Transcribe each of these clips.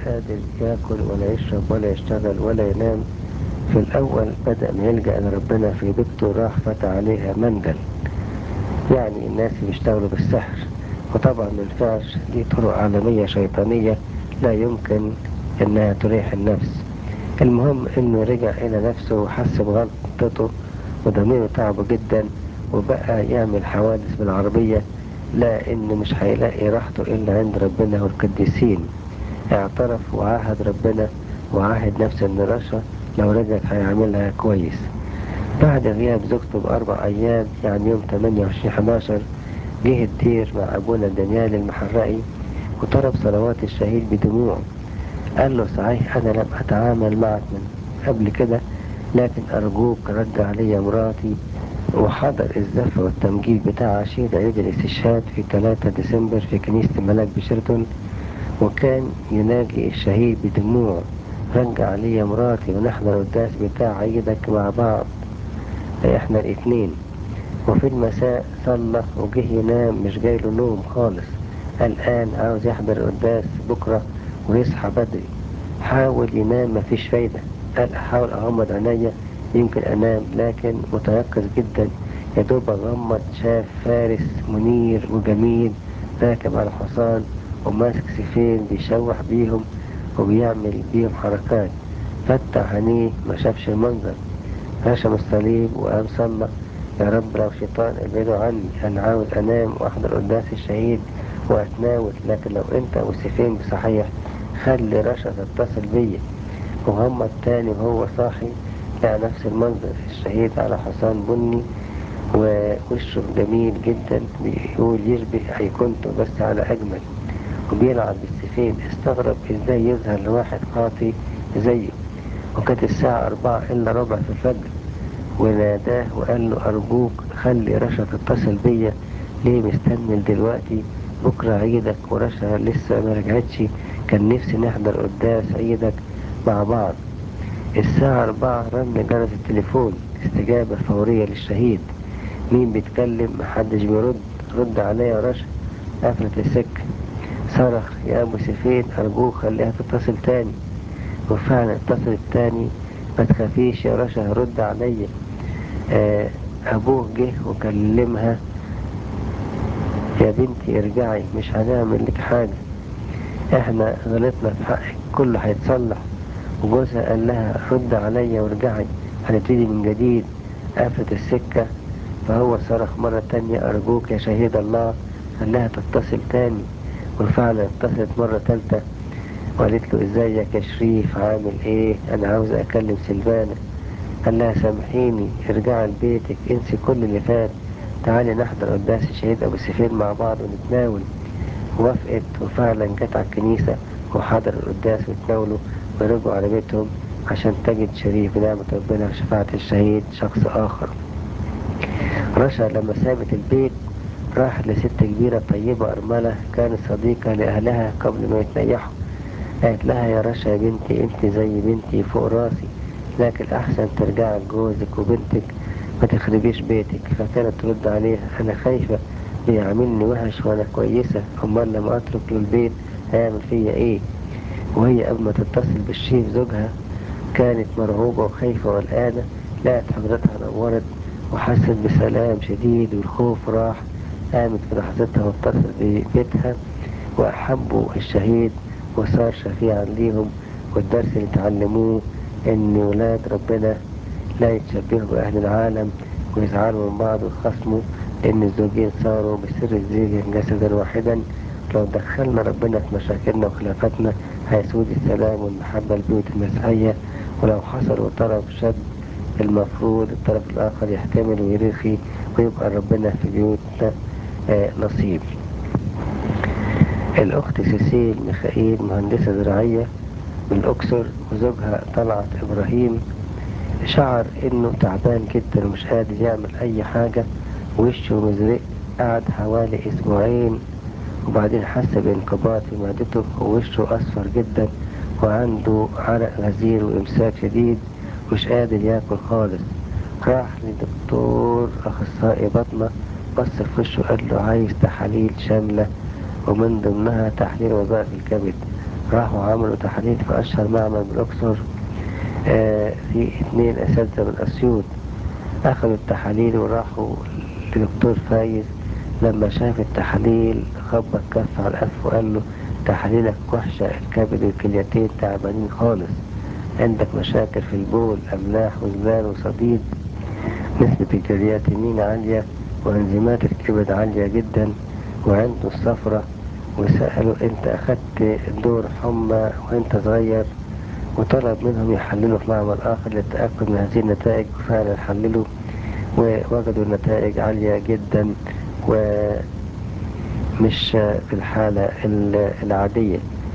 قادر ياكل ولا يشرب ولا يشتغل ولا ينام في الأول بدأ ما يلجأ لربنا في بيته راح فتح عليها مندل يعني الناس بيشتغلوا بالسحر وطبعا ما ينفعش دي طرق عالمية شيطانية لا يمكن انها تريح النفس المهم انه رجع الى نفسه وحس بغلطته وضميره تعبه جدا وبقى يعمل حوادث بالعربية لا انه مش هيلاقي راحته الا عند ربنا والقديسين اعترف وعاهد ربنا وعاهد نفسه ان رشا لو رجعت هيعملها كويس بعد غياب زوجته بأربع أيام يعني يوم 28 11 جه الدير مع أبونا دانيال المحرقي وطلب صلوات الشهيد بدموع قال له صحيح أنا لم أتعامل معك من قبل كده لكن أرجوك رجع لي مراتي وحضر الزفة والتمجيد بتاع عشية عيد الاستشهاد في 3 ديسمبر في كنيسة الملاك بشيرتون وكان يناجي الشهيد بدموع رجع لي مراتي ونحضر القداس بتاع عيدك مع بعض احنا الاثنين وفي المساء صلى وجه ينام مش جاي له نوم خالص الآن عاوز يحضر القداس بكرة ويصحى بدري حاول ينام مفيش فايدة قال أحاول أغمض عينيا يمكن أنام لكن متيقظ جدا يا دوب أغمض شاف فارس منير وجميل راكب على حصان وماسك سيفين بيشوح بيهم وبيعمل بيهم حركات فتح عينيه ما شافش المنظر رشم الصليب وقام صلى يا رب لو شيطان ابعده عني انا عاوز انام واحضر قداس الشهيد واتناول لكن لو انت والسيفين بصحيح خلي رشا تتصل بيا وغمض تاني وهو صاحي لقى نفس المنظر الشهيد على حصان بني ووشه جميل جدا بيقول يشبه ايقونته بس على اجمل وبيلعب بالسيفين استغرب ازاي يظهر لواحد خاطي زيه وكانت الساعة أربعة إلا ربع في الفجر وناداه وقال له أرجوك خلي رشا تتصل بيا ليه مستني دلوقتي بكرة عيدك ورشا لسه ما رجعتش كان نفسي نحضر قداس عيدك مع بعض الساعة أربعة رن جرس التليفون استجابة فورية للشهيد مين بيتكلم محدش بيرد رد عليا يا رشا قفلت السكة صرخ يا أبو سيفين أرجوك خليها تتصل تاني وفعلا اتصلت تاني ما تخافيش يا رشا رد عليا آه أبوه جه وكلمها يا بنتي ارجعي مش هنعمل لك حاجة احنا غلطنا في حقك كله هيتصلح وجوزها قال لها رد عليا وارجعي هنبتدي من جديد قفلت السكة فهو صرخ مرة تانية أرجوك يا شهيد الله خليها تتصل تاني وفعلا اتصلت مرة تالتة وقالت له ازيك يا شريف عامل ايه انا عاوز اكلم سلفانا قال لها سامحيني ارجعي لبيتك انسي كل اللي فات تعالي نحضر قداس الشهيد ابو سفين مع بعض ونتناول وافقت وفعلا جت على الكنيسة وحضر القداس وتناولوا ورجعوا على بيتهم عشان تجد شريف بنعمة ربنا وشفاعة الشهيد شخص آخر رشا لما سابت البيت راحت لست كبيرة طيبة أرملة كانت صديقة لأهلها قبل ما يتنيحوا قالت لها يا رشا يا بنتي انت زي بنتي فوق راسي لكن احسن ترجعي لجوزك وبنتك ما تخربيش بيتك فكانت ترد عليها انا خايفة بيعاملني وحش وانا كويسة امال لما اترك له البيت هيعمل فيا ايه وهي قبل ما تتصل بالشيف زوجها كانت مرعوبة وخايفة والآنة لقت حضرتها نورت وحست بسلام شديد والخوف راح قامت في لحظتها واتصل ببيتها وأحبوا الشهيد وصار شفيعا ليهم والدرس اللي اتعلموه ان ولاد ربنا لا يتشبهوا بأهل العالم ويزعلوا من بعض ويخصموا لأن الزوجين صاروا بسر الزيج جسدا واحدا لو دخلنا ربنا في مشاكلنا وخلافاتنا هيسود السلام والمحبة البيوت المسيحية ولو حصل وطرف شد المفروض الطرف الآخر يحتمل ويرخي ويبقى ربنا في بيوتنا آه نصيب الأخت سيسيل ميخائيل مهندسة زراعية من الأقصر وزوجها طلعت إبراهيم شعر إنه تعبان جدا ومش قادر يعمل أي حاجة وشه مزرق قعد حوالي أسبوعين وبعدين حس بانقباض في معدته ووشه أصفر جدا وعنده عرق غزير وإمساك شديد مش قادر ياكل خالص راح لدكتور أخصائي بطنة بص في وشه قال له عايز تحاليل شاملة ومن ضمنها تحليل وظائف الكبد راحوا عملوا تحاليل في أشهر معمل بالأقصر آه في اتنين أساتذة من أسيوط أخذوا التحاليل وراحوا لدكتور فايز لما شاف التحاليل خبط كف على الأنف وقال له تحاليلك وحشة الكبد والكليتين تعبانين خالص عندك مشاكل في البول أملاح وزلال وصديد نسبة الكرياتينين عالية وانزيمات الكبد عالية جدا وعنده الصفرة وسألوا انت اخدت دور حمى وانت صغير وطلب منهم يحللوا في معمل اخر للتأكد من هذه النتائج وفعلا حللوا ووجدوا النتائج عالية جدا ومش في الحالة العادية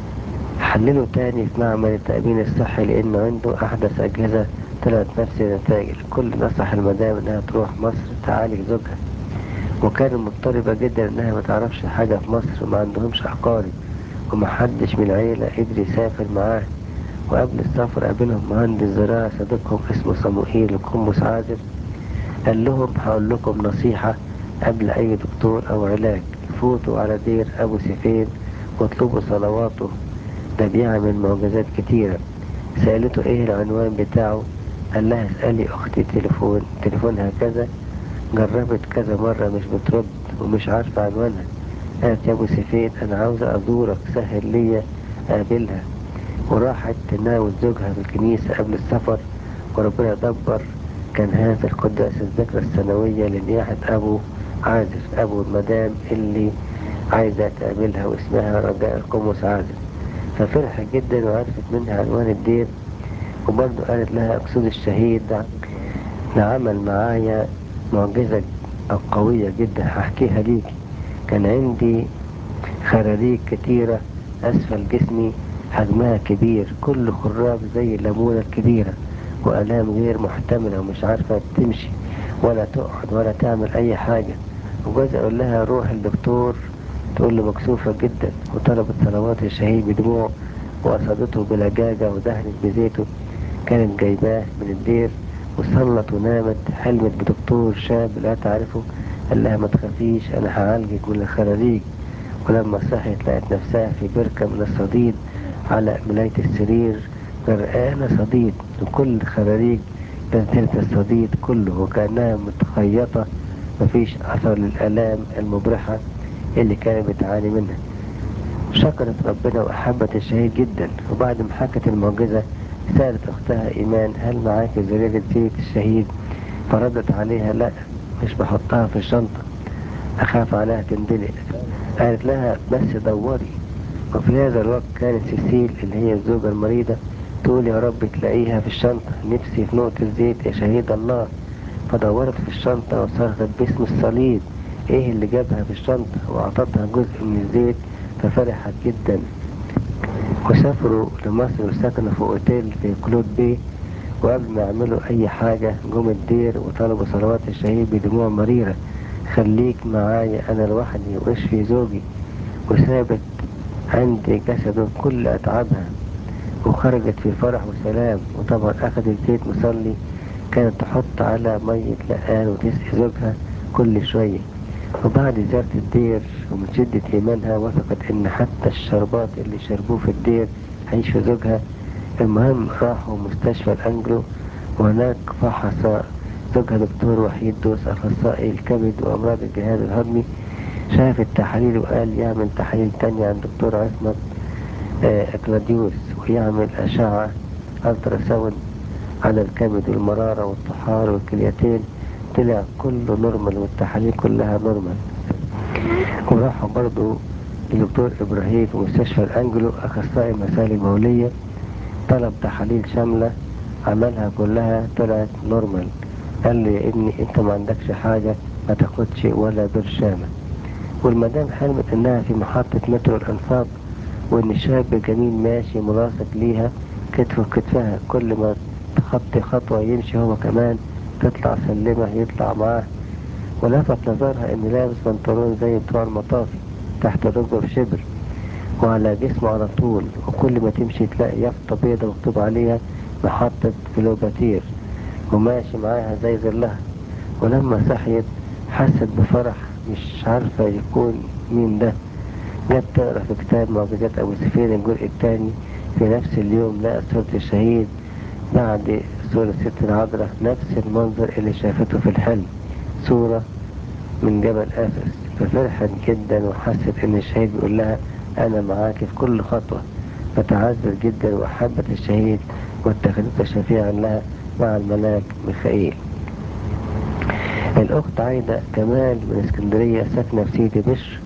حللوا تاني في معمل التأمين الصحي لأنه عنده أحدث أجهزة طلعت نفس النتائج الكل نصح المدام إنها تروح مصر تعالج زوجها وكانت مضطربة جدا إنها ما تعرفش حاجة في مصر وما عندهمش أقارب ومحدش من العيلة قدر يسافر معاه وقبل السفر قابلهم مهندس زراعة صديقهم اسمه صموئيل القمص عازف قال لهم هقول لكم نصيحة قبل أي دكتور أو علاج فوتوا على دير أبو سيفين واطلبوا صلواته ده بيعمل معجزات كتيرة سألته ايه العنوان بتاعه قال لها اسألي اختي تليفون تليفونها كذا جربت كذا مرة مش بترد ومش عارفة عنوانها قالت يا ابو سيفين انا عاوزة ازورك سهل ليا اقابلها وراحت تناول زوجها في الكنيسة قبل السفر وربنا دبر كان هذا القداس الذكرى السنوية لنياحة ابو عازف ابو المدام اللي عايزة تقابلها واسمها رجاء القمص عازف ففرحت جدا وعرفت منها عنوان الدير وبرضه قالت لها اقصد الشهيد ده عمل معايا معجزة قوية جدا هحكيها ليك كان عندي خراريج كتيرة أسفل جسمي حجمها كبير كل خراب زي الليمونة الكبيرة وآلام غير محتملة ومش عارفة تمشي ولا تقعد ولا تعمل أي حاجة وجوزي أقول لها روح الدكتور تقول له مكسوفة جدا وطلبت صلوات الشهيد بدموع وأصابته بلجاجة ودهنت بزيته كانت جايباه من الدير وصلت ونامت حلمت بدكتور شاب لا تعرفه قال لها ما تخافيش أنا هعالجك من الخراريج ولما صحيت لقت نفسها في بركة من الصديد على ملاية السرير غرقانة صديد وكل خراريج بذلت الصديد كله وكأنها متخيطة مفيش أثر للآلام المبرحة اللي كانت بتعاني منها شكرت ربنا وأحبت الشهيد جدا وبعد ما حكت المعجزة سألت أختها إيمان هل معاك زريرة زيت الشهيد فردت عليها لا مش بحطها في الشنطة أخاف عليها تندلق قالت لها بس دوري وفي هذا الوقت كانت سيسيل اللي هي الزوجة المريضة تقول يا رب تلاقيها في الشنطة نفسي في نقطة زيت يا شهيد الله فدورت في الشنطة وصرخت باسم الصليب ايه اللي جابها في الشنطة واعطتها جزء من الزيت ففرحت جدا وسافروا لمصر وسكنوا في اوتيل في كلود بي وقبل ما يعملوا اي حاجة جم الدير وطلبوا صلوات الشهيد بدموع مريرة خليك معايا انا لوحدي واشفي زوجي وسابت عندي جسده كل اتعابها وخرجت في فرح وسلام وطبعا اخذت زيت مصلي كانت تحط على مية لقان وتسقي زوجها كل شوية وبعد زيارة الدير ومن شدة إيمانها وثقت إن حتى الشربات اللي شربوه في الدير هيشفي زوجها المهم راحوا مستشفى الأنجلو وهناك فحص زوجها دكتور وحيد دوس أخصائي الكبد وأمراض الجهاز الهضمي شاف التحاليل وقال يعمل تحاليل تانية عند دكتور عصمت آه كلاديوس ويعمل أشعة ألترا ساوند على الكبد والمرارة والطحال والكليتين طلع كله نورمال والتحاليل كلها نورمال وراحوا برضو لدكتور إبراهيم في مستشفى الأنجلو أخصائي مسالك بولية طلب تحاليل شاملة عملها كلها طلعت نورمال قال لي يا ابني انت ما عندكش حاجة ما تاخدش ولا برشامة والمدام حلمت انها في محطة مترو الانفاق وان شاب جميل ماشي ملاصق ليها كتف كتفها كل ما تخطي خطوة يمشي هو كمان تطلع سلمة يطلع معاه ولفت نظرها ان لابس بنطلون زي بتوع المطافي تحت الركبة بشبر وعلى جسمه على طول وكل ما تمشي تلاقي يافطة بيضة مكتوب عليها محطة كليوباتير وماشي معاها زي ظلها ولما صحيت حست بفرح مش عارفة يكون مين ده جت تقرا في كتاب معجزات أبو سفيان الجزء الثاني في نفس اليوم لقى صورة الشهيد بعد صورة ست العذراء نفس المنظر اللي شافته في الحلم صورة من جبل أفس ففرحت جدا وحست إن الشهيد بيقول لها أنا معاك في كل خطوة فتعزت جدا وأحبت الشهيد واتخذته شفيعا لها مع الملاك ميخائيل الأخت عايدة كمال من اسكندرية ساكنة في سيدي بشر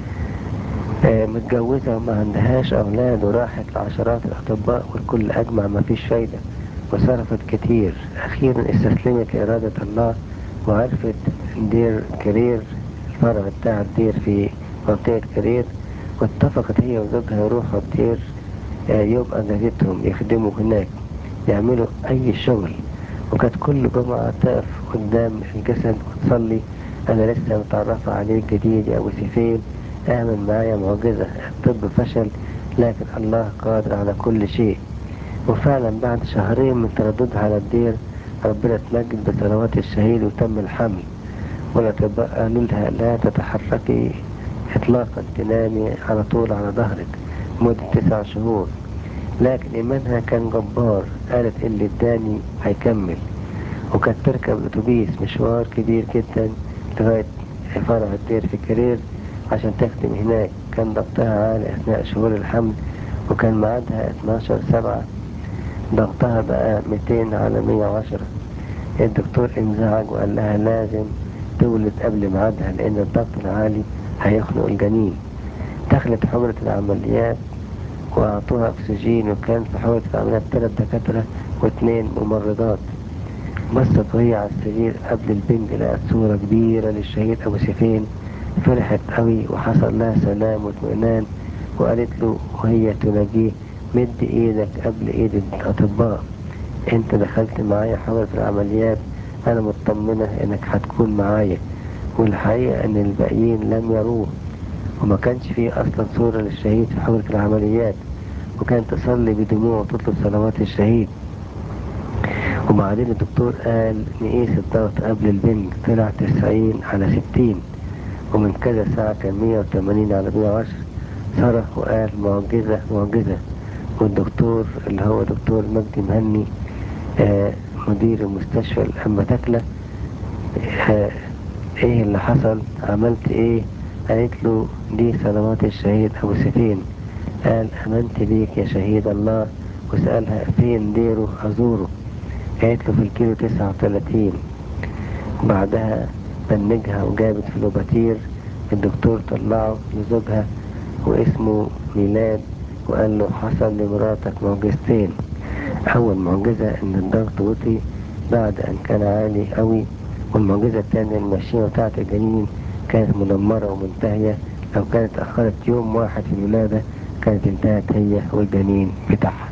آه، متجوزة وما عندهاش أولاد وراحت لعشرات الأطباء والكل أجمع ما فيش فايدة وصرفت كتير أخيرا استسلمت لإرادة الله وعرفت دير كرير الفرع بتاع الدير في منطقة كرير واتفقت هي وزوجها يروحوا الدير آه، يوم أجازتهم يخدموا هناك يعملوا أي شغل وكانت كل جمعة تقف قدام الجسد وتصلي أنا لسه متعرفة عليك جديد يا أبو سيفين اعمل معايا معجزة الطب فشل لكن الله قادر على كل شيء وفعلا بعد شهرين من ترددها على الدير ربنا اتمجد بصلوات الشهيد وتم الحمل والأطباء قالوا لها لا تتحركي إطلاقا تنامي على طول على ظهرك مدة تسع شهور لكن إيمانها كان جبار قالت اللي اداني هيكمل وكانت تركب الأتوبيس مشوار كبير جدا لغاية فرع الدير في كرير عشان تخدم هناك كان ضغطها عالي أثناء شهور الحمل وكان ميعادها 12 سبعة ضغطها بقى 200 على 110 الدكتور انزعج وقال لها لازم تولد قبل ميعادها لأن الضغط العالي هيخنق الجنين دخلت حجرة العمليات وأعطوها أكسجين وكان في حجرة العمليات ثلاث دكاترة واثنين ممرضات بصت وهي على السرير قبل البنج لقت صورة كبيرة للشهيد أبو سيفين فرحت قوي وحصل لها سلام واطمئنان وقالت له وهي تناجيه مد ايدك قبل ايد الاطباء انت دخلت معايا حجرة العمليات انا مطمنة انك هتكون معايا والحقيقة ان الباقيين لم يروه وما كانش فيه اصلا صورة للشهيد في حجرة العمليات وكانت تصلي بدموع وتطلب صلوات الشهيد وبعدين الدكتور قال نقيس الضغط قبل البنج طلع 90 على 60 ومن كذا ساعة كان 180 على 110 صرخ وقال معجزة معجزة والدكتور اللي هو دكتور مجدي مهني آه مدير المستشفى الأنبا تكلة آه ايه اللي حصل عملت ايه قالت له دي صلوات الشهيد ابو سفين قال امنت بيك يا شهيد الله وسألها فين ديره ازوره قالت له في الكيلو تسعة وتلاتين بعدها بنجها وجابت فلوباتير الدكتور طلعه لزوجها واسمه ميلاد وقال له حصل لمراتك معجزتين أول معجزة إن الضغط وطي بعد أن كان عالي قوي والمعجزة الثانية المشيمة بتاعة الجنين كانت مدمرة ومنتهية لو كانت أخرت يوم واحد في الولادة كانت انتهت هي والجنين بتاعها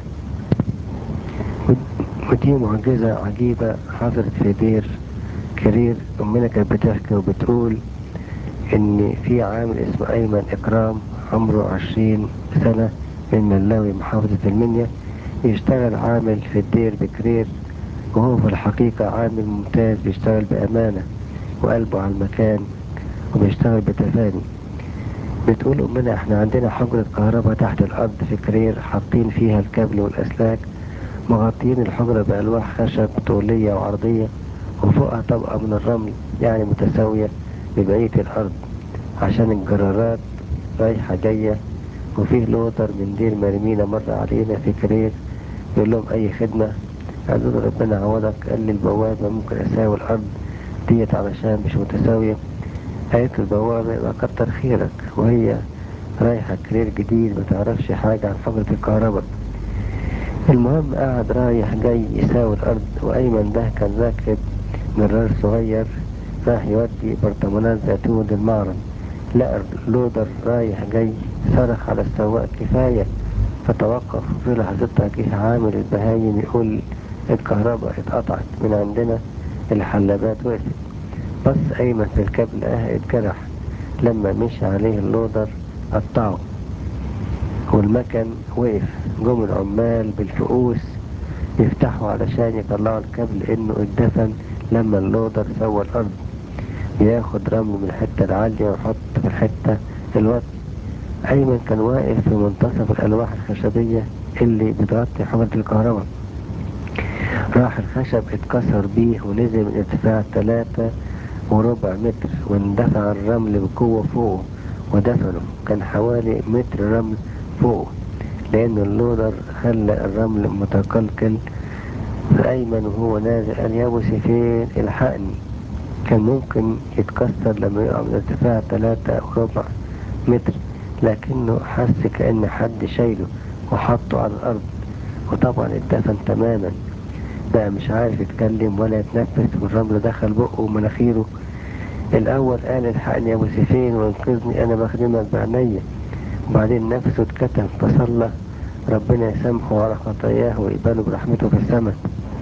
ودي معجزة عجيبة حصلت في دير كرير أمنا كانت بتحكي وبتقول إن في عامل اسمه أيمن إكرام عمره عشرين سنة من ملاوي محافظة المنيا يشتغل عامل في الدير بكرير وهو في الحقيقة عامل ممتاز بيشتغل بأمانة وقلبه على المكان وبيشتغل بتفاني بتقول أمنا احنا عندنا حجرة كهرباء تحت الأرض في كرير حاطين فيها الكابل والأسلاك مغطيين الحجرة بألواح خشب طولية وعرضية وفوقها طبقة من الرمل يعني متساوية ببقية الأرض عشان الجرارات رايحة جاية وفيه لوتر من دير مرمينا مر علينا في كرير يقول لهم أي خدمة قالوا له ربنا عوضك قال لي البوابة ممكن أساوي الأرض ديت علشان مش متساوية قالت له البوابة يبقى كتر خيرك وهي رايحة كرير جديد ما تعرفش حاجة عن حجرة الكهرباء المهم قاعد رايح جاي يساوي الأرض وأيمن ده كان راكب جرار صغير راح يودي برطمانات زيتون للمعرض لقى اللودر رايح جاي صرخ على السواق كفاية فتوقف في لحظتها جه عامل البهايم يقول الكهرباء اتقطعت من عندنا الحلابات وقفت بص أيمن في الكابل اه اتجرح لما مشي عليه اللودر قطعه والمكن وقف جم العمال بالفؤوس يفتحوا علشان يطلعوا الكابل انه اتدفن لما اللودر سوى الارض ياخد رمل من الحتة العالية ويحط في الحتة الوطي أيمن كان واقف في منتصف الألواح الخشبية اللي بتغطي حجرة الكهرباء راح الخشب اتكسر بيه ونزل من ارتفاع تلاتة وربع متر واندفع الرمل بقوة فوقه ودفنه كان حوالي متر رمل فوقه لأن اللودر خلى الرمل متقلقل فأيمن وهو نازل قال يا أبو سيفين الحقني كان ممكن يتكسر لما يقع من ارتفاع تلاتة وربع متر لكنه حس كأن حد شايله وحطه على الأرض وطبعا اتدفن تماما بقى مش عارف يتكلم ولا يتنفس والرمل دخل بقه ومناخيره الأول قال الحقني يا أبو سيفين وانقذني أنا بخدمك بعينيا وبعدين نفسه اتكتم فصلى ربنا يسامحه على خطاياه ويقبله برحمته في السماء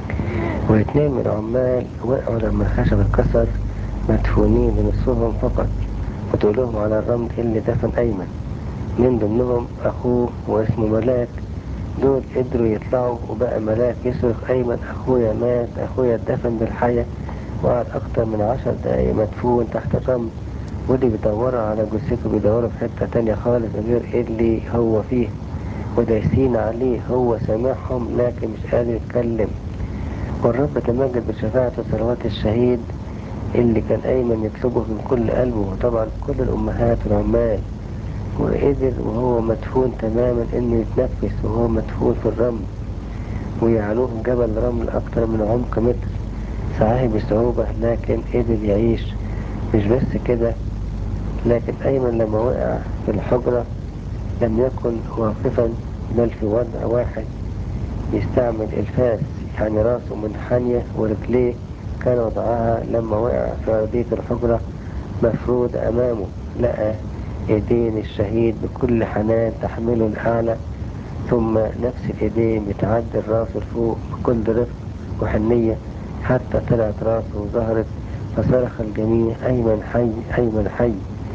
واثنين من العمال وقعوا لما الخشب اتكسر مدفونين بنصهم فقط وتقول لهم على الرمل اللي دفن أيمن من ضمنهم أخوه واسمه ملاك دول قدروا يطلعوا وبقى ملاك يصرخ أيمن أخويا مات أخويا اتدفن بالحياة وقعد أكتر من عشر دقايق مدفون تحت الرمل ودي بيدوروا على جثته بيدوروا في حتة تانية خالص غير اللي هو فيه ودايسين عليه هو سامعهم لكن مش قادر يتكلم والرب تمجد بشفاعة صلوات الشهيد اللي كان أيمن يطلبه من كل قلبه وطبعا كل الأمهات والعمال وقدر وهو مدفون تماما إنه يتنفس وهو مدفون في الرمل ويعلوه جبل رمل أكتر من عمق متر صحيح بصعوبة لكن قدر يعيش مش بس كده لكن أيمن لما وقع في الحجرة لم يكن واقفا بل في وضع واحد يستعمل الفاس يعني راسه منحنية ورجليه كان وضعها لما وقع في أرضية الحجرة مفرود أمامه لقى ايدين الشهيد بكل حنان تحمله الأعلى ثم نفس الايدين بتعدل راسه لفوق بكل رفق وحنية حتى طلعت راسه وظهرت فصرخ الجميع أيمن حي أيمن حي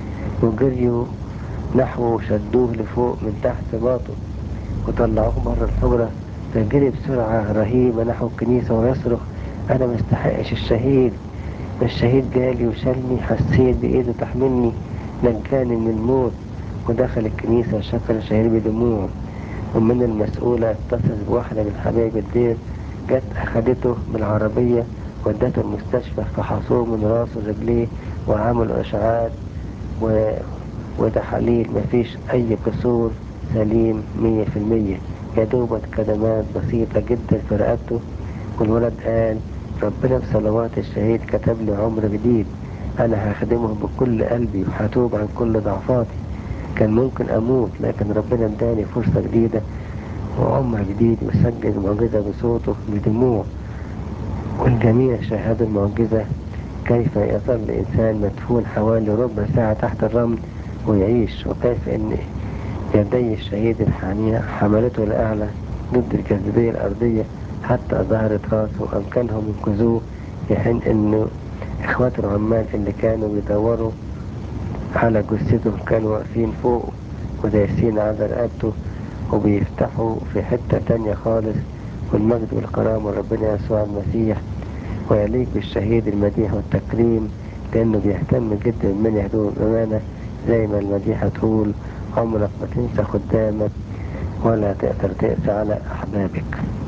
وجريوا نحوه وشدوه لفوق من تحت باطه وطلعوه بره الحجرة فجري بسرعة رهيبة نحو الكنيسة ويصرخ أنا مستحقش الشهيد الشهيد جالي وشالني حسيت بإيده تحملني نجاني من الموت ودخل الكنيسة وشكر الشهيد بدموع ومن المسؤولة اتصل بواحدة من حبايب الدير جت أخدته بالعربية ودته المستشفى فحصوه من راسه ورجليه وعملوا إشعاعات و... وتحاليل مفيش أي كسور سليم مية في المية يا دوبت كدمات بسيطة جدا في رقبته والولد قال ربنا بصلوات الشهيد كتب لي عمر جديد أنا هخدمه بكل قلبي وهتوب عن كل ضعفاتي كان ممكن أموت لكن ربنا اداني فرصة جديدة وعمر جديد وسجل المعجزة بصوته بدموع والجميع شاهدوا المعجزة كيف يظل إنسان مدفون حوالي ربع ساعة تحت الرمل ويعيش وكيف أن يدي الشهيد الحانية حملته لأعلى ضد الجاذبية الأرضية حتى ظهرت راسه وأمكنهم ينقذوه في حين أنه إخوات العمال اللي كانوا بيدوروا على جثته كانوا واقفين فوق ودايسين على رقبته وبيفتحوا في حتة تانية خالص والمجد والكرامة ربنا يسوع المسيح ويليق بالشهيد المديح والتكريم لأنه بيهتم جدا من يهدوه بأمانة زي ما المديحة تقول عمرك ما تنسى خدامك ولا تقدر تقسى على أحبابك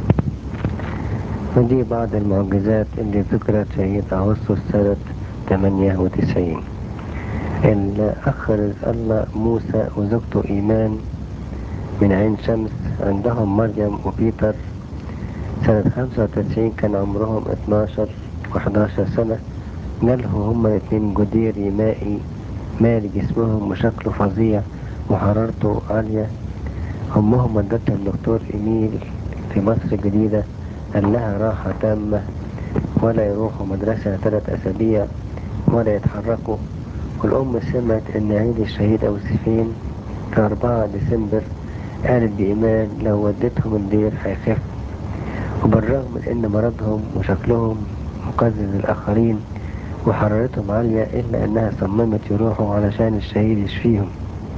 ودي بعض المعجزات اللي ذكرت شهيد أغسطس سنة 98 الأخ رزق الله موسى وزوجته إيمان من عين شمس عندهم مريم وبيتر سنة 95 كان عمرهم 12 و11 سنة جالهم هما الاتنين جدير مائي مالي جسمهم وشكله فظيع وحرارته عالية أمهم ودتها الدكتور إيميل في مصر الجديدة قال لها راحة تامة ولا يروحوا مدرسة ثلاث أسابيع ولا يتحركوا والأم سمعت إن عيد الشهيد أبو سفين في 4 ديسمبر قالت بإيمان لو وديتهم الدير هيخف وبالرغم من إن مرضهم وشكلهم مقزز الآخرين وحرارتهم عالية إلا إنها صممت يروحوا علشان الشهيد يشفيهم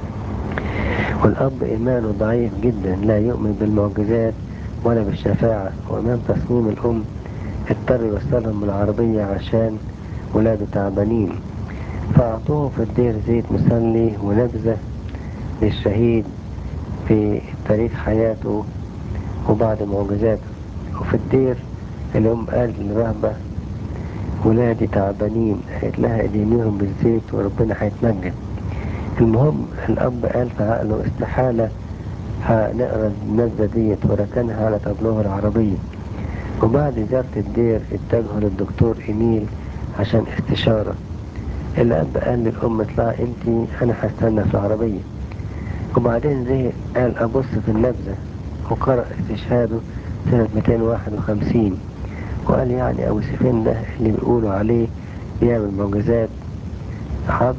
والأب إيمانه ضعيف جدا لا يؤمن بالمعجزات ولا بالشفاعة وأمام تصميم الأم اضطر يوصلهم بالعربية عشان ولاده تعبانين فأعطوه في الدير زيت مسلي ونبذة للشهيد في تاريخ حياته وبعض معجزاته وفي الدير الأم قالت للرهبة ولادي تعبانين قالت لها ادينيهم بالزيت وربنا هيتمجد المهم الأب قال في عقله استحالة هنقرا النبذة ديت وركنها على تابلوه العربية وبعد زيارة الدير اتجهوا للدكتور إيميل عشان استشارة الأب قال للأم اطلعي انتي أنا هستنى في العربية وبعدين زهق قال أبص في النبذة وقرأ استشهاده سنة 251 وقال يعني أبو سفين ده اللي بيقولوا عليه بيعمل معجزات حب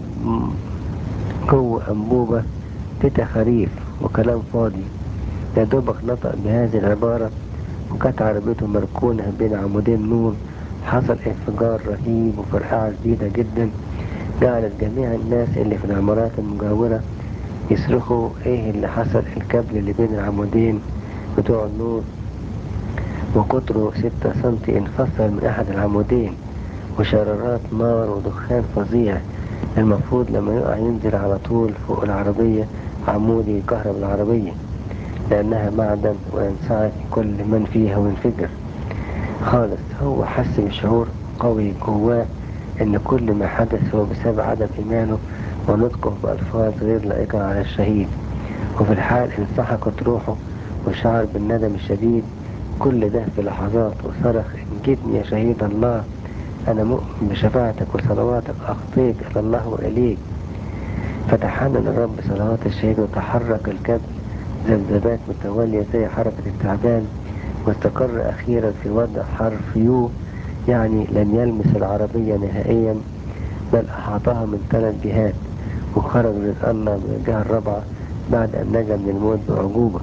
جوه أنبوبة تيتا خريف وكلام فاضي يا دوبك نطق بهذه العبارة وكانت عربيته مركونة بين عمودين نور حصل انفجار رهيب وفرقعة شديدة جدا جعلت جميع الناس اللي في العمارات المجاورة يصرخوا ايه اللي حصل الكابل اللي بين العمودين بتوع النور وقطره ستة سنتي انفصل من احد العمودين وشرارات نار ودخان فظيع المفروض لما يقع ينزل على طول فوق العربية عمود يكهرب العربية لأنها معدن وينصعق كل من فيها وينفجر خالص هو حس بشعور قوي جواه إن كل ما حدث هو بسبب عدم إيمانه ونطقه بألفاظ غير لائقة على الشهيد وفي الحال انسحقت روحه وشعر بالندم الشديد كل ده في لحظات وصرخ انجدني يا شهيد الله أنا مؤمن بشفاعتك وصلواتك أخطيت إلى الله وإليك فتحنن الرب صلوات الشهيد وتحرك الكبل ذبذبات متوالية زي حركة التعبان واستقر أخيرا في وضع حرف يو يعني لن يلمس العربية نهائيا بل أحاطها من ثلاث جهات وخرج رزق الله من الجهة الرابعة بعد أن نجا من الموت بأعجوبة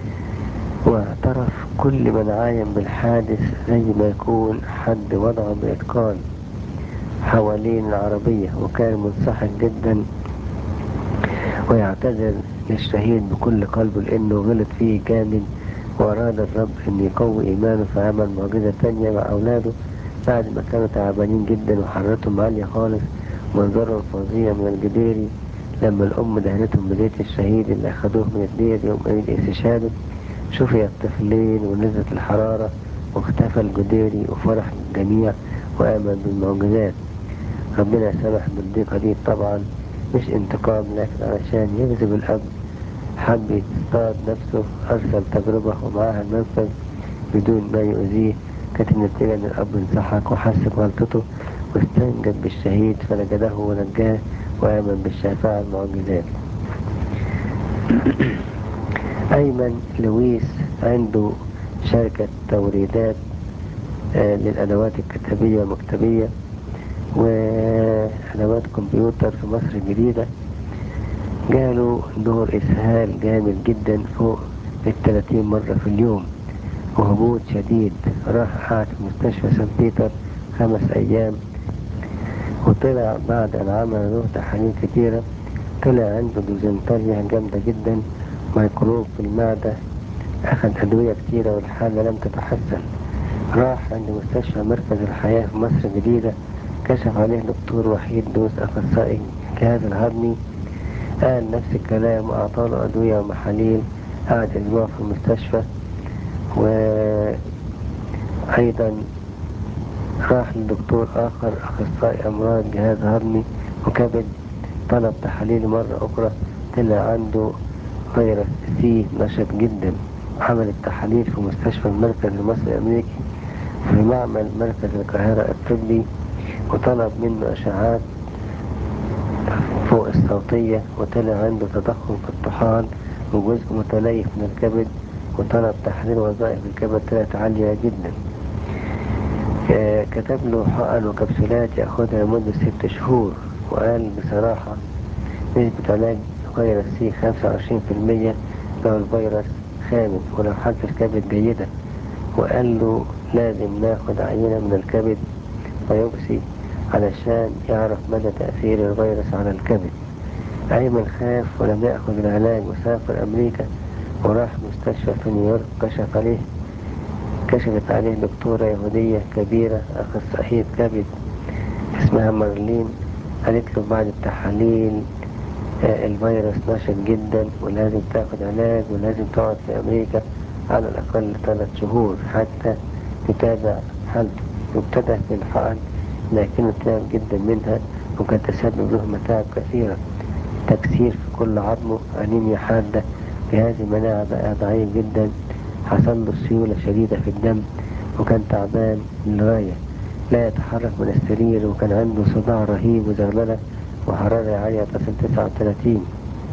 واعترف كل من عاين بالحادث زي ما يكون حد وضعه بإتقان حوالين العربية وكان منسحق جدا ويعتذر للشهيد بكل قلبه لأنه غلط فيه جامد وأراد الرب أن يقوي إيمانه فعمل معجزة تانية مع أولاده بعد ما كانوا تعبانين جدا وحرارتهم عالية خالص منظرهم فظيع من الجديري لما الأم دهنتهم بزيت الشهيد اللي أخدوه من الدير يوم عيد استشهاده شفي الطفلين ونزلت الحرارة واختفى الجديري وفرح الجميع وآمن بالمعجزات ربنا سمح بالضيقة دي طبعا مش انتقام لكن علشان يجذب الأب حب يصطاد نفسه أرسل تجربة ومعاها المنفذ بدون ما يؤذيه كانت النتيجة إن الأب انسحق وحس بغلطته واستنجد بالشهيد فنجده ونجاه وآمن بالشفاعة المعجزات أيمن لويس عنده شركة توريدات آه للأدوات الكتابية والمكتبية وأدوات كمبيوتر في مصر الجديدة جاله دور إسهال جامد جدا فوق الثلاثين مرة في اليوم وهبوط شديد راح قعد في مستشفى سان بيتر خمس أيام وطلع بعد أن عمل له تحاليل كتيرة طلع عنده دوزنتاليا جامدة جدا ميكروب في المعدة أخذ أدوية كتيرة والحالة لم تتحسن راح عند مستشفى مركز الحياة في مصر الجديدة كشف عليه دكتور وحيد دوس أخصائي الجهاز الهضمي قال نفس الكلام وأعطاله أدوية ومحاليل قعد أسبوع في المستشفى وأيضا راح لدكتور آخر أخصائي أمراض جهاز هضمي وكبد طلب تحاليل مرة أخرى طلع عنده فيروس سي نشط جدا عمل التحاليل في مستشفى المركز المصري الأمريكي في معمل مركز القاهرة الطبي وطلب منه أشعات فوق الصوتية وطلع عنده تضخم في الطحال وجزء متليف من الكبد وطلب تحليل وظائف الكبد طلعت عالية جدا كتب له حقن وكبسولات ياخدها لمدة ست شهور وقال بصراحة نسبة علاج فيروس سي خمسة وعشرين في المية لو الفيروس خامل ولو حالة الكبد جيدة وقال له لازم ناخد عينة من الكبد بايوبسي علشان يعرف مدى تأثير الفيروس على الكبد أيمن خاف ولم يأخذ العلاج وسافر أمريكا وراح مستشفى في نيويورك كشف عليه كشفت عليه دكتورة يهودية كبيرة أخصائية كبد اسمها مارلين قالت له بعد التحاليل آه، الفيروس نشط جدا ولازم تاخد علاج ولازم تقعد في أمريكا على الأقل ثلاث شهور حتى تتابع حالته وابتدى في الحقن لكنه تعب جدا منها وكان تسبب له متاعب كثيرة تكسير في كل عظمه أنيميا حادة جهاز المناعة بقى ضعيف جدا حصل له سيولة شديدة في الدم وكان تعبان للغاية لا يتحرك من السرير وكان عنده صداع رهيب وزغللة وحرارة عالية تصل 39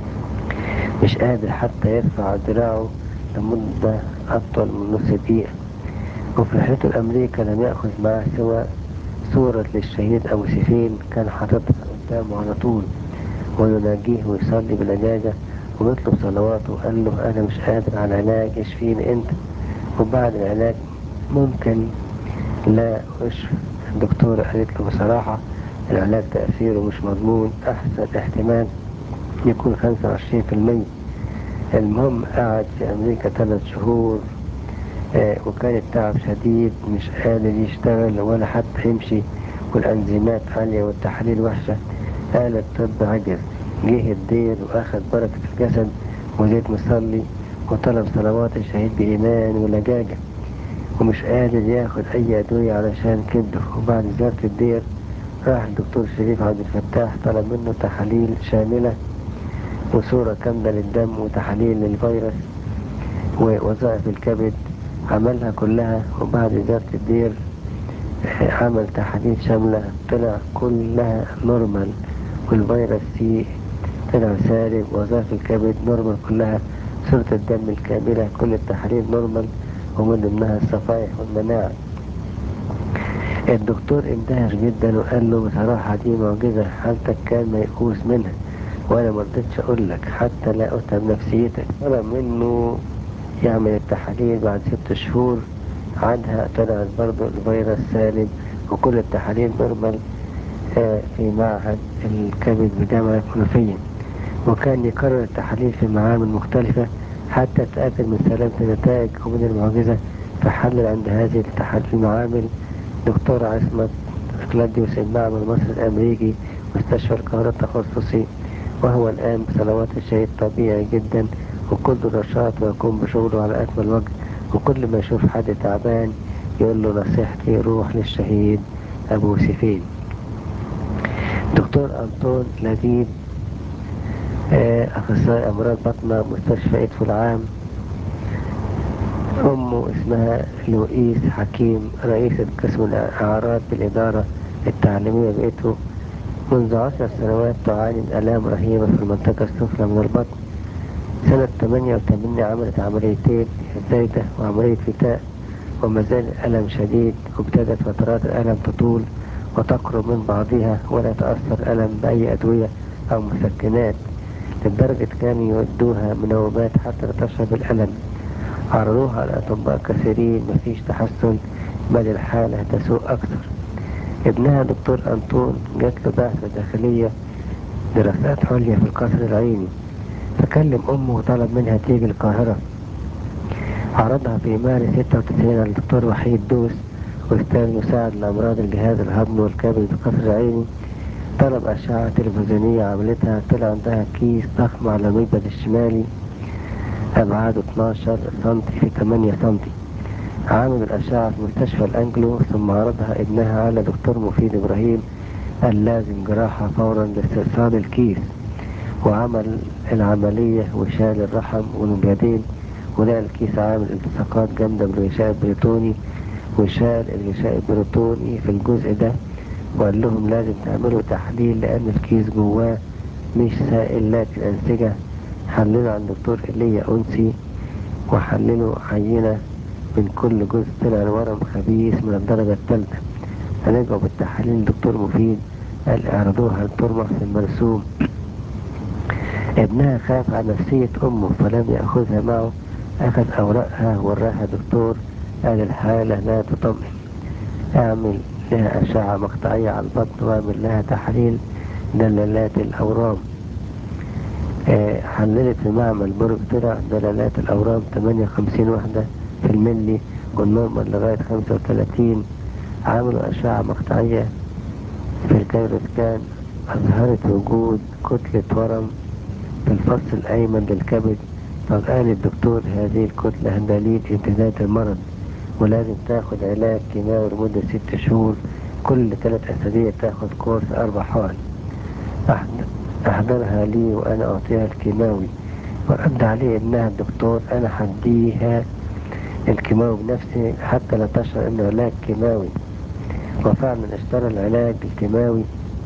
مش قادر حتى يرفع دراعه لمدة أطول من نص دقيقة وفي رحلته لأمريكا لم يأخذ معه سوى صورة للشهيد أبو سفين كان حاططها قدامه على طول ويناجيه ويصلي بلجاجة ويطلب صلواته وقال له أنا مش قادر على العلاج اشفيني أنت وبعد العلاج ممكن لا اشفى الدكتورة قالت له بصراحة العلاج تأثيره مش مضمون أحسن احتمال يكون 25% المهم قعد في أمريكا ثلاث شهور آه وكان التعب شديد مش قادر يشتغل ولا حتى يمشي والأنزيمات عالية والتحاليل وحشة قال الطب عجز جه الدير وأخذ بركة الجسد وزيت مصلي وطلب صلوات الشهيد بإيمان ولجاجة ومش قادر ياخد أي أدوية علشان كبده وبعد زيارة الدير راح الدكتور شريف عبد الفتاح طلب منه تحاليل شاملة وصورة كاملة للدم وتحاليل للفيروس ووظائف الكبد عملها كلها وبعد زيارة الدير عمل تحاليل شاملة طلع كلها نورمال والفيروس سي طلع سالب وظائف الكبد نورمال كلها صورة الدم الكاملة كل التحاليل نورمال ومن ضمنها الصفائح والمناعة الدكتور اندهش جدا وقال له بصراحة دي معجزة حالتك كان ميؤوس منها وانا مرضتش اقول لك حتى لا اتعب نفسيتك طلب منه يعمل التحاليل بعد ست شهور عادها طلعت برضه الفيروس سالب وكل التحاليل نورمال في معهد الكبد بجامعة منوفية وكان يكرر التحاليل في معامل مختلفة حتى تأكد من سلامة النتائج ومن المعجزة فحلل عند هذه التحاليل المعامل دكتور عصمت كلاديوس المعمل مصر الأمريكي مستشفى القاهرة التخصصي وهو الآن بصلوات الشهيد طبيعي جدا وكل نشاط ويقوم بشغله على أكمل وجه وكل ما يشوف حد تعبان يقول له نصيحتي روح للشهيد أبو سفين دكتور أنطون لبيب أخصائي أمراض بطنة مستشفى إدفو العام أمه اسمها لوئيس حكيم رئيسة قسم الأعراض بالإدارة التعليمية بإدفو منذ عشر سنوات تعاني من آلام رهيبة في المنطقة السفلى من البطن سنة 88 عملت عمليتين الزايدة وعملية فتاء وما زال الألم شديد وابتدت فترات الألم تطول وتقرب من بعضها ولا يتأثر الألم بأي أدوية أو مسكنات لدرجة كانوا يودوها منومات حتى تشرب الألم عرضوها على أطباء كثيرين مفيش تحسن بل الحالة تسوء أكثر ابنها دكتور أنطون جات له بعثة داخلية دراسات عليا في القصر العيني فكلم أمه وطلب منها تيجي القاهرة عرضها في مارس 96 على الدكتور وحيد دوس أستاذ مساعد لأمراض الجهاز الهضمي والكبد بالقصر العيني طلب أشعة تلفزيونية عملتها طلع عندها كيس ضخم على المبيض الشمالي أبعاده 12 سنتي في 8 سنتي عامل الأشعة في مستشفى الأنجلو ثم عرضها ابنها على دكتور مفيد إبراهيم قال لازم جراحة فورا لاستئصال الكيس وعمل العملية وشال الرحم والمبيضين ولقى الكيس عامل التصاقات جامدة بالغشاء البريطوني وشال الغشاء البريطوني في الجزء ده وقال لهم لازم تعملوا تحليل لأن الكيس جواه مش سائل لكن أنسجة حللوا عند دكتور إيليا أنسي وحللوا عينة من كل جزء طلع الورم خبيث من الدرجة الثالثة فرجعوا بالتحاليل الدكتور مفيد قال اعرضوها للدكتور محسن مرسوم ابنها خاف على نفسية أمه فلم يأخذها معه أخذ أوراقها وراها دكتور قال الحالة لا تطمئن اعمل لها أشعة مقطعية على البطن واعمل لها تحليل دلالات الأورام اه حللت في معمل برج طلع دلالات الأورام 58 وحدة في الملي والنورمال لغاية 35 عملوا أشعة مقطعية في الكيروسكان أظهرت وجود كتلة ورم في الفص الأيمن للكبد فقال الدكتور هذه الكتلة دليل امتداد المرض ولازم تاخد علاج كيماوي لمدة ست شهور كل ثلاث أسابيع تاخد كورس أربع حقن أحضرها لي وأنا أعطيها الكيماوي ورد عليه ابنها الدكتور أنا هديها الكيماوي بنفسي حتى لا تشعر إنه علاج كيماوي وفعلا اشترى العلاج الكيماوي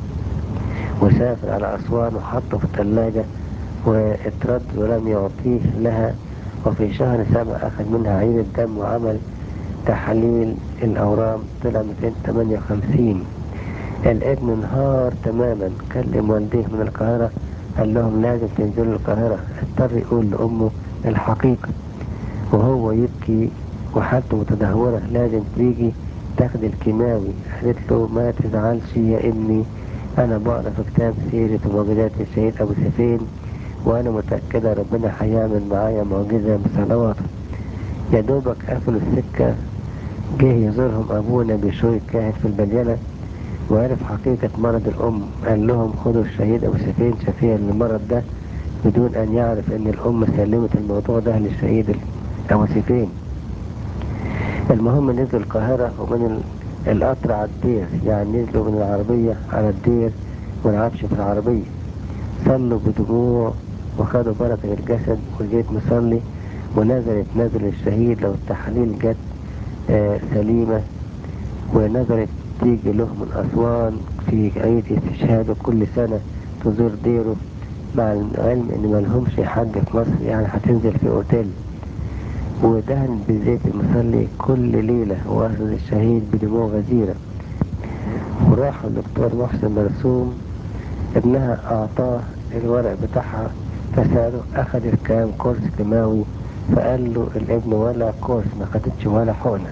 وسافر على أسوان وحطه في الثلاجة واترد ولم يعطيه لها وفي شهر سبع أخذ منها عين الدم وعمل تحاليل الأورام طلع 258 الابن انهار تماما كلم والديه من القاهرة قال لهم لازم تنزلوا القاهرة اضطر يقول لأمه الحقيقة وهو يبكي وحالته متدهورة لازم تيجي تاخد الكيماوي قالت له ما تزعلش يا ابني انا بقرا في كتاب سيرة ومعجزات الشهيد ابو سفين وانا متأكدة ربنا هيعمل معايا معجزة بصلواته يا دوبك قفلوا السكة جه يزورهم ابونا بشوي كاهن في البليلة وعرف حقيقة مرض الام قال لهم خدوا الشهيد ابو سفين شفيع للمرض ده بدون ان يعرف ان الام سلمت الموضوع ده للشهيد ابو سفين المهم نزلوا القاهرة ومن القطر على الدير يعني نزلوا من العربية على الدير والعفش في العربية صلوا بدموع وخدوا بركة الجسد وجيت مصلي ونزلت نزل الشهيد لو التحاليل جت آه سليمة ونزلت تيجي له من أسوان في عيد استشهاده كل سنة تزور ديره مع العلم إن ملهمش حد في مصر يعني هتنزل في أوتيل ودهن بزيت المصلي كل ليلة وأخذ الشهيد بدموع غزيرة وراح الدكتور محسن مرسوم ابنها أعطاه الورق بتاعها فسأله أخذ الكام كورس كيماوي فقال له الابن ولا كورس ما خدتش ولا حقنة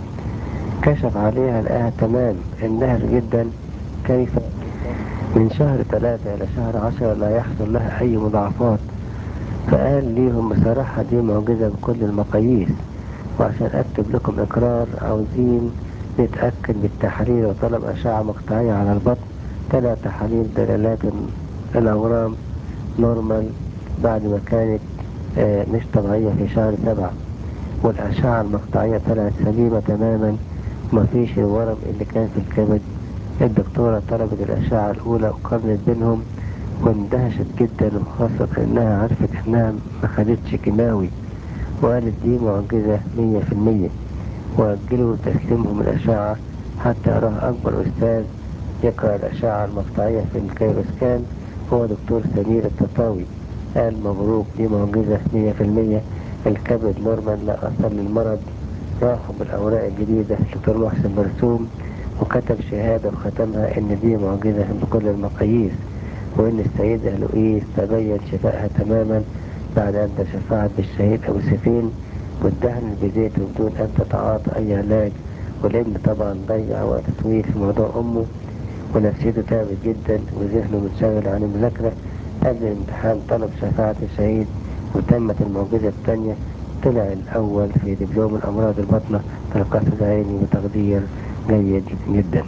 كشف عليها لقاها تمام انبهر جدا كيف من شهر ثلاثة إلى شهر عشرة لا يحصل لها أي مضاعفات فقال ليهم بصراحة دي معجزة بكل المقاييس وعشان أكتب لكم إقرار عاوزين نتأكد بالتحاليل وطلب أشعة مقطعية على البطن طلع تحاليل دلالات الأورام نورمال بعد ما كانت آه مش طبيعية في شهر سبعة والأشعة المقطعية طلعت سليمة تماما مفيش الورم اللي كان في الكبد الدكتورة طلبت الأشعة الأولى وقارنت بينهم واندهشت جدا وخاصة انها عرفت انها ما خدتش كيماوي وقالت دي معجزة مية في المية وأجلوا تسليمهم الأشعة حتى يراها أكبر أستاذ يقرأ الأشعة المقطعية في الكيروسكان هو دكتور سمير التطاوي قال مبروك دي معجزة مية في المية الكبد نورمال لا أثر للمرض راحوا بالأوراق الجديدة دكتور محسن مرسوم وكتب شهادة وختمها إن دي معجزة بكل المقاييس وإن السيدة لوئيس تبين شفائها تماما بعد أن تشفعت بالشهيد أبو سفين والدهن بزيت بدون أن تتعاطى أي علاج والابن طبعا ضيع وقت طويل في موضوع أمه ونفسيته تعبت جدا وذهنه منشغل عن المذاكرة قبل الامتحان طلب شفاعة الشهيد وتمت المعجزة الثانية طلع الأول في دبلوم الأمراض البطنة في القصر العيني بتقدير جيد جدا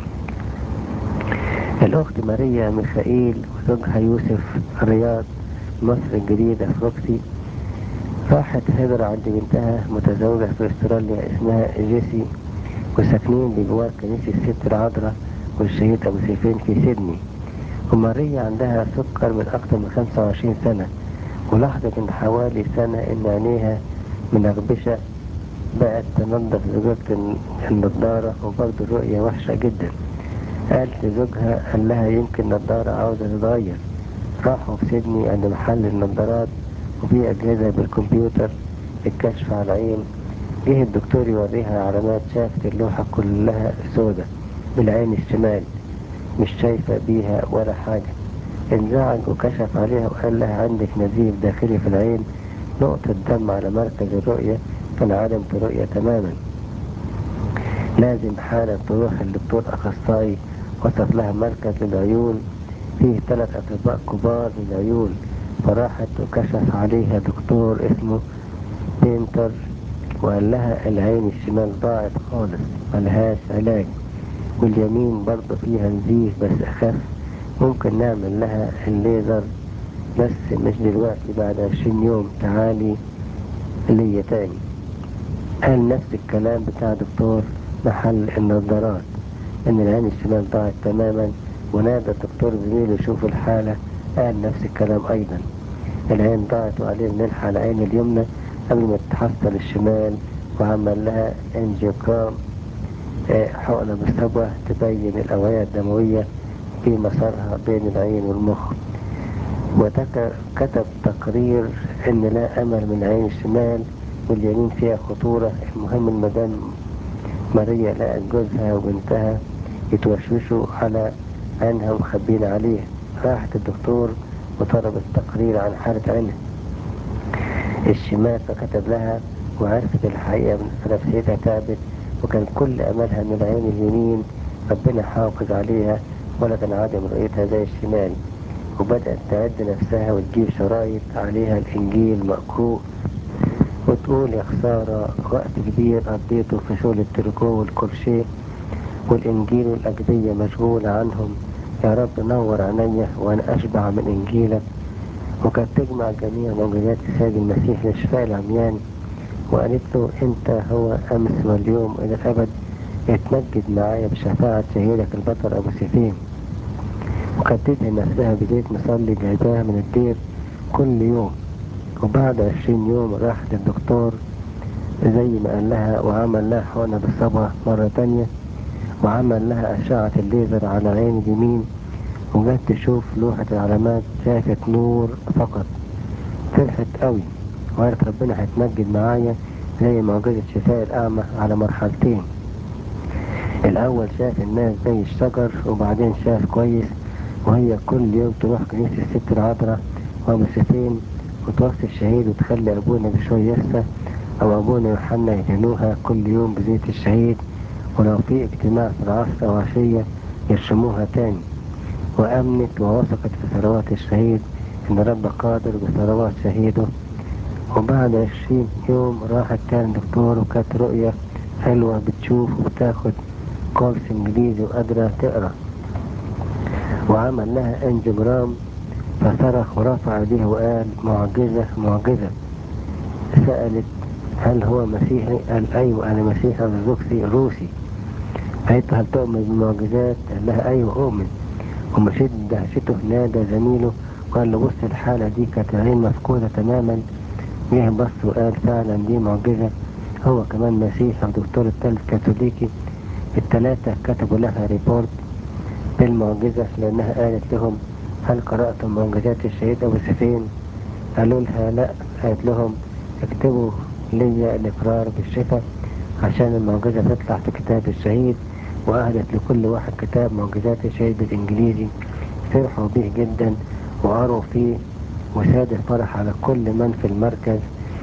الأخت ماريا ميخائيل وزوجها يوسف رياض مصر الجديدة في روكسي راحت هجرة عند بنتها متزوجة في استراليا اسمها جيسي وساكنين بجوار كنيسة الست العذراء والشهيد أبو سيفين في سيدني وماريا عندها سكر من أكثر من 25 سنة ولاحظت من حوالي سنة إن عينيها منغبشة بقت تنظف زجاجة النضارة وبرضه الرؤية وحشة جدا قالت لزوجها قال لها يمكن نضارة عاوزة تتغير راحوا في سيدني عند محل النضارات وفي أجهزة بالكمبيوتر الكشف على العين جه الدكتور يوريها علامات شافت اللوحة كلها سودة بالعين الشمال مش شايفة بيها ولا حاجة انزعج وكشف عليها وقال لها عندك نزيف داخلي في العين نقطة دم على مركز الرؤية فانعدمت الرؤية تماما لازم حالة تروح للدكتور أخصائي وصف لها مركز للعيون فيه ثلاث أطباء كبار للعيون فراحت وكشف عليها دكتور اسمه بينتر وقال لها العين الشمال ضاعت خالص ملهاش علاج واليمين برضه فيها نزيف بس أخف ممكن نعمل لها الليزر بس مش دلوقتي بعد عشرين يوم تعالي ليا تاني قال نفس الكلام بتاع دكتور محل النظارات ان العين الشمال ضاعت تماما ونادى الدكتور زميله يشوف الحالة قال نفس الكلام ايضا العين ضاعت وقال نلحق العين اليمنى قبل ما تتحصل الشمال وعمل لها انجيوجرام حقنة بالصبغة تبين الأوعية الدموية في مسارها بين العين والمخ وكتب تقرير ان لا امل من العين الشمال واليمين فيها خطورة المهم المدام ماريا لقت جوزها وبنتها يتوشوشوا على عينها ومخبين عليها راحت الدكتور وطلبت تقرير عن حالة عينها الشمال فكتب لها وعرفت الحقيقة نفسيتها تعبت وكان كل أملها من العين اليمين ربنا حافظ عليها ولا كان عدم رؤيتها زي الشمال وبدأت تعد نفسها وتجيب شرايط عليها الإنجيل مقروء وتقول يا خسارة وقت كبير قضيته في شغل التركو والكرشيه والإنجيل والأجدية مشغولة عنهم يا رب نور عينيا وأنا أشبع من إنجيلك وكانت تجمع جميع معجزات السيد المسيح لشفاء العميان وقالت له أنت هو أمس واليوم إلى الأبد اتمجد معايا بشفاعة شهيدك البطل أبو سيفين وكانت تدهن نفسها بزيت مصلي جايباها من الدير كل يوم وبعد عشرين يوم راحت الدكتور زي ما قال لها وعمل لها حقنة بالصبغة مرة تانية وعمل لها أشعة الليزر على العين اليمين وجت تشوف لوحة العلامات شافت نور فقط فرحت قوي وقالت ربنا هيتمجد معايا زي معجزة شفاء الأعمى على مرحلتين الأول شاف الناس زي الشجر وبعدين شاف كويس وهي كل يوم تروح كنيسة الست العذراء وأبو سفين وتوصي الشهيد وتخلي أبونا بشوي يسة أو أبونا يوحنا يدهنوها كل يوم بزيت الشهيد ولو في اجتماع في العصر أو عشية يرشموها تاني وأمنت ووثقت في ثروات الشهيد إن رب قادر بثروات شهيده وبعد عشرين يوم راحت تاني دكتور وكانت رؤية حلوة بتشوف وبتاخد كورس إنجليزي وقادرة تقرأ وعمل لها انجيوجرام فصرخ ورفع يديه وقال معجزة معجزة سألت هل هو مسيحي؟ قال أيوة أنا مسيحي أرثوذكسي روسي قالت هل تؤمن بالمعجزات؟ قال لها أيوة أؤمن ومشيت دهشته نادى زميله وقال له بص الحالة دي كانت العين مفقودة تماما جه بص وقال فعلا دي معجزة هو كمان مسيحي ودكتور الثالث كاثوليكي الثلاثة كتبوا لها ريبورت بالمعجزة لأنها قالت لهم هل قرأتم معجزات الشهيد أبو سفين؟ قالوا لها لا قالت لهم اكتبوا لي الإقرار بالشفاء عشان المعجزة تطلع في كتاب الشهيد وأهدت لكل واحد كتاب معجزات الشهيد بالإنجليزي فرحوا به جدا وقروا فيه وساد الفرح على كل من في المركز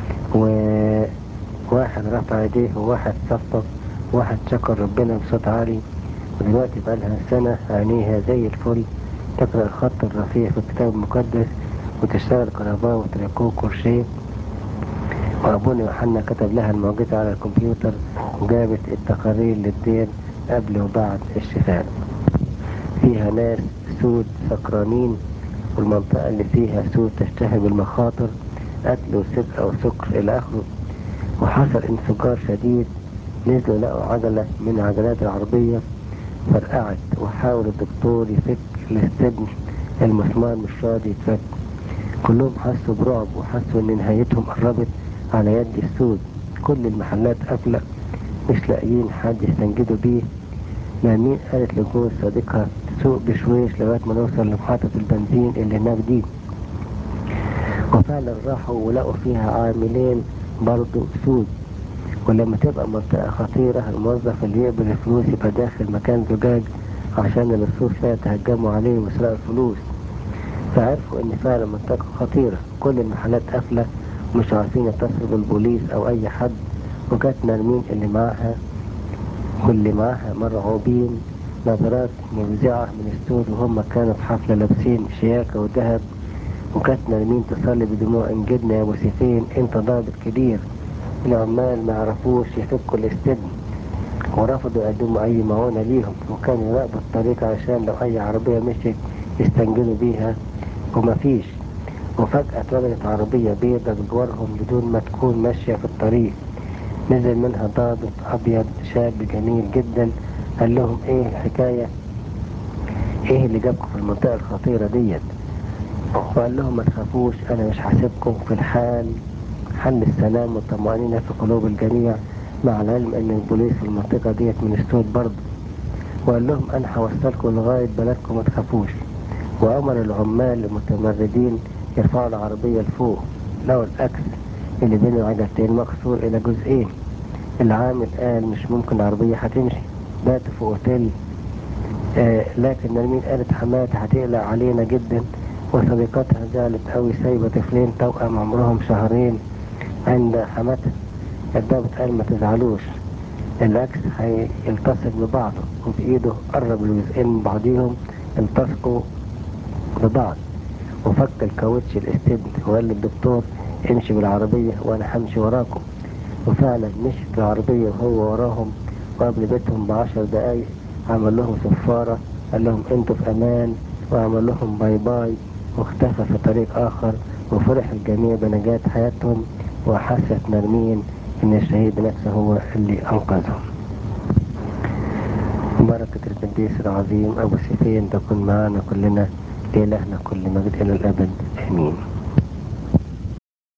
وواحد رفع يديه وواحد صفق واحد شكر ربنا بصوت عالي ودلوقتي بقى لها سنة عينيها زي الفل تقرأ الخط الرفيع في الكتاب المقدس وتشتغل كهرباء وتريكو كروشيه وأبونا يوحنا كتب لها المعجزة على الكمبيوتر وجابت التقارير للدير قبل وبعد الشفاء فيها ناس سود سكرانين والمنطقة اللي فيها سود تشتهي بالمخاطر قتل وسرقة وسكر إلى آخره وحصل انفجار شديد نزلوا لقوا عجلة من عجلات العربية فرقعت وحاول الدكتور يفك الاستبن المسمار مش راضي يتفك كلهم حسوا برعب وحسوا ان نهايتهم قربت على يد السود كل المحلات قافلة مش لاقيين حد يستنجدوا بيه نامين قالت لجوز صديقها سوق بشويش لغاية ما نوصل لمحطة البنزين اللي هناك دي وفعلا راحوا ولقوا فيها عاملين برضو سود ولما تبقى منطقة خطيرة الموظف اللي يقبل الفلوس يبقى داخل مكان زجاج عشان اللصوص لا يتهجموا عليه ويسرقوا الفلوس فعرفوا ان فعلا منطقة خطيرة كل المحلات قافلة ومش عارفين يتصلوا بالبوليس او اي حد وجات نرمين اللي معاها واللي معاها مرعوبين نظرات مفزعة من السود وهم كانوا في حفلة لابسين شياكة وذهب وكانت نرمين تصلي بدموع انجدنا يا ابو سيفين انت ضابط كبير العمال ما عرفوش يفكوا الاستبن ورفضوا يقدموا اي معونة ليهم وكانوا يراقبوا الطريق عشان لو اي عربية مشيت يستنجدوا بيها وما فيش وفجأة اتوجدت عربية بيضة بجوارهم بدون ما تكون ماشية في الطريق نزل منها ضابط أبيض شاب جميل جدا قال لهم إيه الحكاية إيه اللي جابكم في المنطقة الخطيرة ديت وقال لهم ما تخافوش أنا مش هسيبكم في الحال حل السلام والطمأنينة في قلوب الجميع مع العلم ان البوليس في المنطقة ديت من السود برضه وقال لهم انا هوصلكم لغاية بلدكم ما تخافوش وامر العمال المتمردين يرفعوا العربية لفوق لقوا الاكس اللي بين العجلتين مكسور الى جزئين العامل قال مش ممكن العربية هتمشي باتوا في اوتيل آه لكن نرمين قالت حماتي هتقلق علينا جدا وصديقتها زعلت قوي سايبة طفلين توأم عمرهم شهرين عند حماتها الضابط قال ما تزعلوش العكس هيلتصق ببعضه وبإيده قرب الجزئين من بعضيهم التصقوا ببعض وفك الكاوتش الاستبن وقال للدكتور امشي بالعربية وانا همشي وراكم وفعلا مشيت العربية وهو وراهم وقبل بيتهم بعشر دقايق عمل لهم صفارة قال لهم انتوا في امان وعمل لهم باي باي واختفى في طريق اخر وفرح الجميع بنجاة حياتهم وحست نرمين ان الشهيد نفسه هو اللي انقذهم بركة القديس العظيم ابو سيفين تكون معنا كلنا لإلهنا كل مجد الى الابد امين